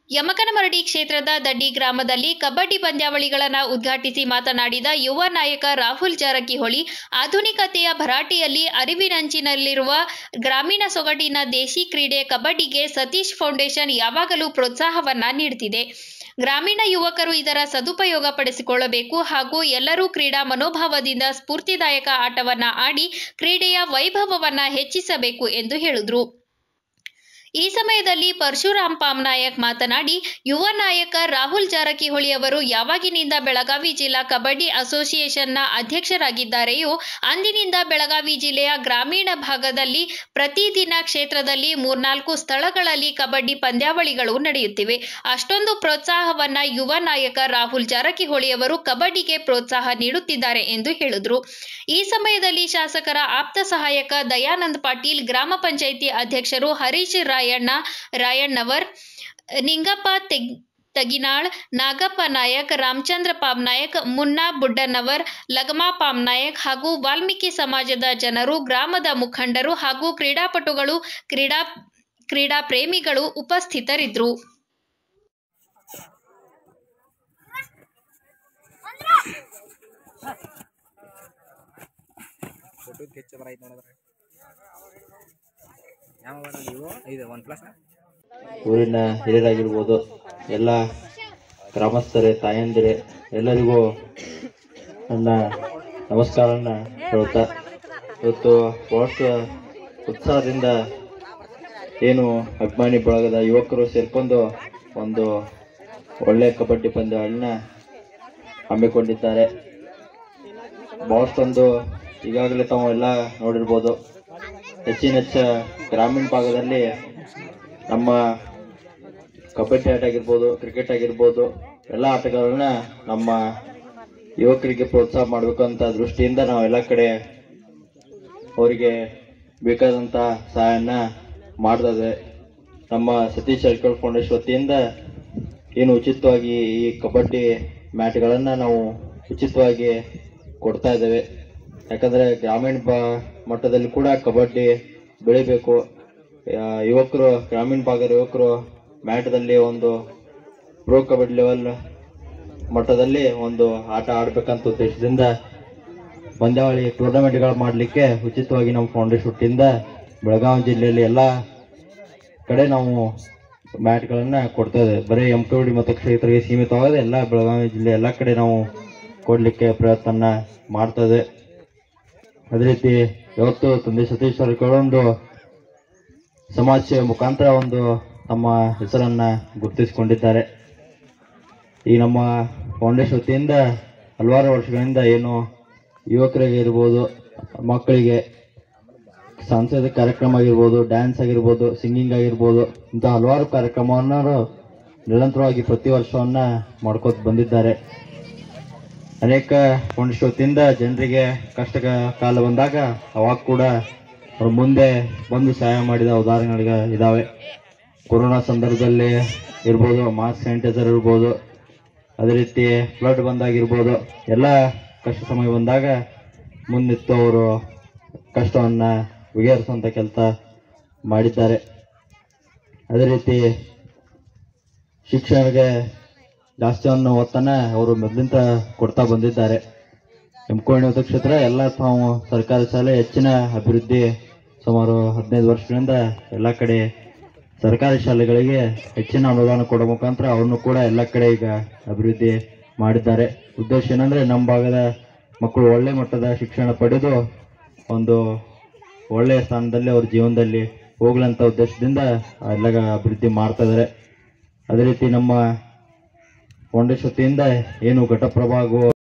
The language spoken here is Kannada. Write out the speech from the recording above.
ಯಮಕನಮರಡಿ ಕ್ಷೇತ್ರದ ದಡ್ಡಿ ಗ್ರಾಮದಲ್ಲಿ ಕಬಡ್ಡಿ ಪಂದ್ಯಾವಳಿಗಳನ್ನು ಉದ್ಘಾಟಿಸಿ ಮಾತನಾಡಿದ ಯುವ ನಾಯಕ ರಾಹುಲ್ ಜಾರಕಿಹೊಳಿ ಆಧುನಿಕತೆಯ ಭರಾಟೆಯಲ್ಲಿ ಅರಿವಿನಂಚಿನಲ್ಲಿರುವ ಗ್ರಾಮೀಣ ಸೊಗಡಿನ ದೇಶಿ ಕ್ರೀಡೆ ಕಬಡ್ಡಿಗೆ ಸತೀಶ್ ಫೌಂಡೇಶನ್ ಯಾವಾಗಲೂ ಪ್ರೋತ್ಸಾಹವನ್ನ ನೀಡುತ್ತಿದೆ ಗ್ರಾಮೀಣ ಯುವಕರು ಇದರ ಸದುಪಯೋಗ ಪಡಿಸಿಕೊಳ್ಳಬೇಕು ಹಾಗೂ ಎಲ್ಲರೂ ಕ್ರೀಡಾ ಮನೋಭಾವದಿಂದ ಸ್ಫೂರ್ತಿದಾಯಕ ಆಟವನ್ನ ಆಡಿ ಕ್ರೀಡೆಯ ವೈಭವವನ್ನ ಹೆಚ್ಚಿಸಬೇಕು ಎಂದು ಹೇಳಿದರು ಈ ಸಮಯದಲ್ಲಿ ಪರಶುರಾಮ್ ಪಾಮ್ನಾಯಕ್ ಮಾತನಾಡಿ ಯುವ ನಾಯಕ ರಾಹುಲ್ ಜಾರಕಿಹೊಳಿ ಅವರು ಯಾವಾಗಿನಿಂದ ಬೆಳಗಾವಿ ಜಿಲ್ಲಾ ಕಬಡ್ಡಿ ಅಸೋಸಿಯೇಷನ್ನ ಅಧ್ಯಕ್ಷರಾಗಿದ್ದಾರೆಯೋ ಅಂದಿನಿಂದ ಬೆಳಗಾವಿ ಜಿಲ್ಲೆಯ ಗ್ರಾಮೀಣ ಭಾಗದಲ್ಲಿ ಪ್ರತಿದಿನ ಕ್ಷೇತ್ರದಲ್ಲಿ ಮೂರ್ನಾಲ್ಕು ಸ್ಥಳಗಳಲ್ಲಿ ಕಬಡ್ಡಿ ಪಂದ್ಯಾವಳಿಗಳು ನಡೆಯುತ್ತಿವೆ ಅಷ್ಟೊಂದು ಪ್ರೋತ್ಸಾಹವನ್ನ ಯುವ ನಾಯಕ ರಾಹುಲ್ ಜಾರಕಿಹೊಳಿ ಅವರು ಕಬಡ್ಡಿಗೆ ಪ್ರೋತ್ಸಾಹ ನೀಡುತ್ತಿದ್ದಾರೆ ಎಂದು ಹೇಳಿದರು ಈ ಸಮಯದಲ್ಲಿ ಶಾಸಕರ ಆಪ್ತ ಸಹಾಯಕ ದಯಾನಂದ್ ಪಾಟೀಲ್ ಗ್ರಾಮ ಪಂಚಾಯಿತಿ ಅಧ್ಯಕ್ಷರು ಹರೀಶ್ ರಾಯಣ್ಣ ರಾಯಣ್ಣವರ್ ನಿಂಗಪ್ಪ ತೆಗ್ ತಗಿನಾಳ್ ನಾಗಪ್ಪ ನಾಯಕ್ ರಾಮಚಂದ್ರ ಪಾಮ್ನಾಯಕ್ ಮುನ್ನಾ ಬುಡ್ಡನ್ನವರ್ ಲಗಮಾ ಪಾಮ್ನಾಯಕ್ ಹಾಗೂ ವಾಲ್ಮೀಕಿ ಸಮಾಜದ ಜನರು ಗ್ರಾಮದ ಮುಖಂಡರು ಹಾಗೂ ಕ್ರೀಡಾಪಟುಗಳು ಕ್ರೀಡಾ ಕ್ರೀಡಾ ಪ್ರೇಮಿಗಳು ಉಪಸ್ಥಿತರಿದ್ದರು ಫೋಟೋ ಕೆಚ್ಚ ಬರ ಐತೆ ನೋಡಿದ್ರೆ ಯಾವ ಮೊಬೈಲ್ ನೀವು ಇದು ಒನ್ ಪ್ಲಸ್ ಊರಿನ ಹಿರಿಯರಾಗಿರ್ಬೋದು ಎಲ್ಲ ಗ್ರಾಮಸ್ಥರೇ ತಾಯಂದಿರೇ ಎಲ್ಲರಿಗೂ ನನ್ನ ನಮಸ್ಕಾರನ ಹೇಳ್ತಾ ಇವತ್ತು ಬಹಳಷ್ಟು ಉತ್ಸಾಹದಿಂದ ಏನು ಅಭಿಮಾನಿ ಬಳಗದ ಯುವಕರು ಸೇರ್ಕೊಂಡು ಒಂದು ಒಳ್ಳೆಯ ಕಬಡ್ಡಿ ಪಂದ್ಯಗಳನ್ನ ಹಮ್ಮಿಕೊಂಡಿದ್ದಾರೆ ಬಹಳಷ್ಟೊಂದು ಈಗಾಗಲೇ ತಾವು ಎಲ್ಲ ನೋಡಿರ್ಬೋದು ಹೆಚ್ಚಿನ ಹೆಚ್ಚ ಗ್ರಾಮೀಣ ಭಾಗದಲ್ಲಿ ನಮ್ಮ ಕಬಡ್ಡಿ ಆಟ ಆಗಿರ್ಬೋದು ಕ್ರಿಕೆಟ್ ಆಗಿರ್ಬೋದು ಎಲ್ಲ ಆಟಗಳನ್ನ ನಮ್ಮ ಯುವಕರಿಗೆ ಪ್ರೋತ್ಸಾಹ ಮಾಡಬೇಕು ಅಂತ ದೃಷ್ಟಿಯಿಂದ ನಾವು ಎಲ್ಲ ಕಡೆ ಅವರಿಗೆ ಬೇಕಾದಂಥ ಸಹಾಯನ ಮಾಡ್ತದೆ ನಮ್ಮ ಸತೀಶ್ ಜಾರಕಿಹೊಳಿ ಫೌಂಡೇಶನ್ ವತಿಯಿಂದ ಏನು ಉಚಿತವಾಗಿ ಈ ಕಬಡ್ಡಿ ಮ್ಯಾಟ್ಗಳನ್ನು ನಾವು ಉಚಿತವಾಗಿ ಕೊಡ್ತಾ ಇದ್ದೇವೆ ಯಾಕಂದರೆ ಗ್ರಾಮೀಣ ಬ ಮಟ್ಟದಲ್ಲಿ ಕೂಡ ಕಬಡ್ಡಿ ಬೆಳಿಬೇಕು ಆ, ಯುವಕರು ಗ್ರಾಮೀಣ ಭಾಗದ ಯುವಕರು ಮ್ಯಾಟದಲ್ಲಿ ಒಂದು ಪ್ರೋ ಕಬಡ್ಡಿ ಲೆವೆಲ್ ಮಟ್ಟದಲ್ಲಿ ಒಂದು ಆಟ ಆಡ್ಬೇಕಂತ ಉದ್ದೇಶದಿಂದ ಪಂದ್ಯಾವಳಿ ಟೂರ್ನಮೆಂಟ್ಗಳು ಮಾಡಲಿಕ್ಕೆ ಉಚಿತವಾಗಿ ನಮ್ಮ ಫೌಂಡೇಶನ್ ವತಿಯಿಂದ ಬೆಳಗಾವಿ ಜಿಲ್ಲೆಯಲ್ಲಿ ಎಲ್ಲ ಕಡೆ ನಾವು ಮ್ಯಾಟ್ಗಳನ್ನು ಕೊಡ್ತಾ ಇದ್ದೇವೆ ಬರೀ ಎಂ ಕೆ ಮತ್ತು ಕ್ಷೇತ್ರಕ್ಕೆ ಸೀಮಿತವಾಗದೆ ಎಲ್ಲ ಬೆಳಗಾವಿ ಜಿಲ್ಲೆ ಎಲ್ಲ ಕಡೆ ನಾವು ಕೊಡಲಿಕ್ಕೆ ಪ್ರಯತ್ನ ಮಾಡ್ತದೆ ಅದೇ ರೀತಿ ಇವತ್ತು ತಂದೆ ಸತೀಶ್ ಜಾರಕಿಹೊಳಿ ಒಂದು ಸಮಾಜ ಸೇವೆ ಮುಖಾಂತರ ಒಂದು ತಮ್ಮ ಹೆಸರನ್ನ ಗುರುತಿಸಿಕೊಂಡಿದ್ದಾರೆ ಈ ನಮ್ಮ ಫೌಂಡೇಶನ್ ವತಿಯಿಂದ ಹಲವಾರು ವರ್ಷಗಳಿಂದ ಏನು ಯುವಕರಿಗೆ ಇರ್ಬೋದು ಮಕ್ಕಳಿಗೆ ಸಾಂಸ್ಕೃತಿಕ ಕಾರ್ಯಕ್ರಮ ಆಗಿರ್ಬೋದು ಡ್ಯಾನ್ಸ್ ಆಗಿರ್ಬೋದು ಸಿಂಗಿಂಗ್ ಆಗಿರ್ಬೋದು ಇಂಥ ಹಲವಾರು ಕಾರ್ಯಕ್ರಮವನ್ನು ಅವರು ನಿರಂತರವಾಗಿ ಪ್ರತಿ ವರ್ಷವನ್ನ ಮಾಡ್ಕೋತ ಬಂದಿದ್ದಾರೆ ಅನೇಕ ಫೌಂಡೇಶನ್ ವತಿಯಿಂದ ಜನರಿಗೆ ಕಷ್ಟ ಕಾಲ ಬಂದಾಗ ಅವಾಗ ಕೂಡ ಅವ್ರು ಮುಂದೆ ಬಂದು ಸಹಾಯ ಮಾಡಿದ ಉದಾಹರಣೆಗಳಿಗೆ ಇದ್ದಾವೆ ಕೊರೋನಾ ಸಂದರ್ಭದಲ್ಲಿ ಇರ್ಬೋದು ಮಾಸ್ಕ್ ಸ್ಯಾನಿಟೈಸರ್ ಇರ್ಬೋದು ಅದೇ ರೀತಿ ಫ್ಲಡ್ ಬಂದಾಗಿರ್ಬೋದು ಎಲ್ಲ ಕಷ್ಟ ಸಮಯ ಬಂದಾಗ ಮುಂದಿತ್ತು ಅವರು ಕಷ್ಟವನ್ನು ಬಗೆಹರಿಸುವಂಥ ಕೆಲಸ ಮಾಡಿದ್ದಾರೆ ಅದೇ ರೀತಿ ಶಿಕ್ಷಣಕ್ಕೆ ಜಾಸ್ತಿಯನ್ನು ಒತ್ತನ್ನ ಅವರು ಮೊದಲಿಂದ ಕೊಡ್ತಾ ಬಂದಿದ್ದಾರೆ ಎಮ್ಕೋಣಿ ಕ್ಷೇತ್ರ ಎಲ್ಲ ತಾವು ಸರ್ಕಾರಿ ಶಾಲೆ ಹೆಚ್ಚಿನ ಅಭಿವೃದ್ಧಿ ಸುಮಾರು ಹದಿನೈದು ವರ್ಷಗಳಿಂದ ಎಲ್ಲ ಕಡೆ ಸರ್ಕಾರಿ ಶಾಲೆಗಳಿಗೆ ಹೆಚ್ಚಿನ ಅನುದಾನ ಕೊಡೋ ಮುಖಾಂತರ ಅವ್ರನ್ನು ಕೂಡ ಎಲ್ಲ ಕಡೆ ಈಗ ಅಭಿವೃದ್ಧಿ ಮಾಡಿದ್ದಾರೆ ಉದ್ದೇಶ ಏನಂದ್ರೆ ನಮ್ಮ ಭಾಗದ ಮಕ್ಕಳು ಒಳ್ಳೆ ಮಟ್ಟದ ಶಿಕ್ಷಣ ಪಡೆದು ಒಂದು ಒಳ್ಳೆಯ ಸ್ಥಾನದಲ್ಲಿ ಅವ್ರ ಜೀವನದಲ್ಲಿ ಹೋಗ್ಲಂತ ಉದ್ದೇಶದಿಂದ ಎಲ್ಲ ಅಭಿವೃದ್ಧಿ ಮಾಡ್ತಾ ಇದ್ದಾರೆ ಅದೇ ರೀತಿ ನಮ್ಮ ಫೌಂಡೇಶನ್ ವತಿಯಿಂದ ಏನು ಘಟಪ್ರಭಾ ಆಗೋ